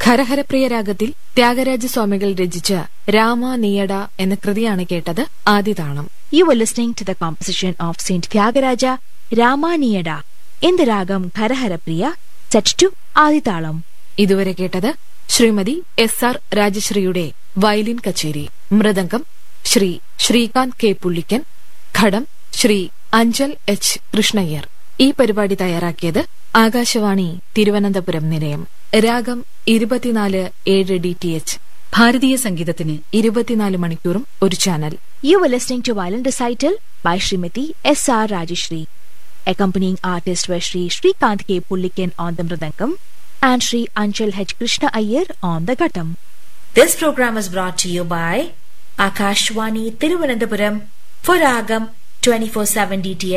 ഹരഹരപ്രിയ രാഗത്തിൽ ത്യാഗരാജ സ്വാമികൾ രചിച്ച രാമ നീയട എന്ന കൃതിയാണ് കേട്ടത് ആദിതാണം You were listening to the composition of Saint Tyagaraja Ramaniyada in the ragam Gharagharapriya set to Aditalam. ഇതുവരെ കേട്ടത് ശ്രീമതി എസ് ആർ രാജശ്രീയുടെ വയലിൻ കച്ചേരി മൃദംഗം ശ്രീ ശ്രീകാന്ത് കെ പുള്ളിക്കൻ ഘടം ശ്രീ അഞ്ചൽ എച്ച് കൃഷ്ണയ്യർ ഈ പരിപാടി തയ്യാറാക്കിയത് ആകാശവാണി തിരുവനന്തപുരം നിലയം രാഗം ഇരുപത്തിനാല് ഏഴ് ഡി ടി എച്ച് ഭാരതീയ സംഗീതത്തിന് ഇരുപത്തിനാല് മണിക്കൂറും ഒരു channel You were listening to violin recital by Srimati S.R. Rajeshri. Accompanying artists were Sri Srikant K. Pullikan on the Mridangam and Sri Anchal H. Krishna Iyer on the Ghatam. This program was brought to you by Akashwani Tiruvananthapuram for Ragam 24/7 DTH